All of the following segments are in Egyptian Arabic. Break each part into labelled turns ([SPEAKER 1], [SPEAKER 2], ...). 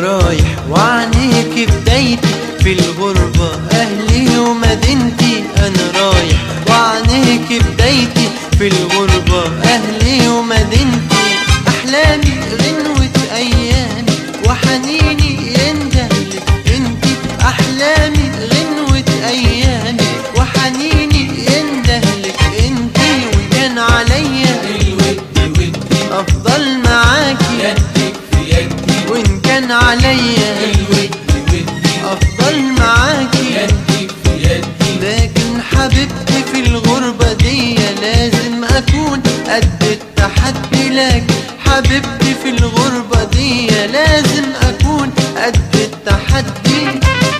[SPEAKER 1] رايح وعنيك بدايتي في الغربة أهلي ومدينتي أنا رايح وعنيك بدايتي في الغربة أهلي ومدينتي أحلامي غنوة أيامي وحنيني يندهلك انتي أحلامي غنوة أيامي وحنيني يندهلك انتي وإن كان عليا
[SPEAKER 2] الود ودي
[SPEAKER 1] أفضل معاكي
[SPEAKER 2] يدك في يدي
[SPEAKER 1] وإن كان عليا
[SPEAKER 2] الود ودي
[SPEAKER 1] أفضل معاكي
[SPEAKER 2] يدك في يدي
[SPEAKER 1] لكن حبيبتي في الغربة دي لازم أكون قد التحدي لكن حبيبتي في الغربة دي لازم أكون قد التحدي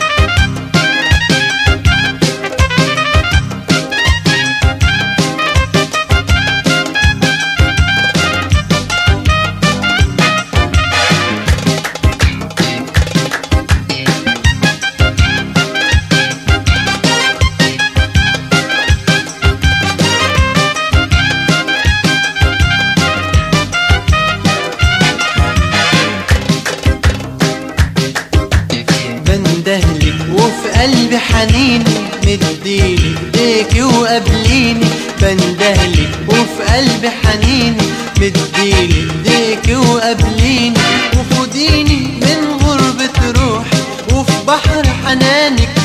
[SPEAKER 1] بندهلك وفي قلبي حنيني مديلي ايديكي وقابليني بندهلك وفي قلبي حنيني مديلي ايديكي وقابليني وخديني من غربة روحي وفي بحر حنانك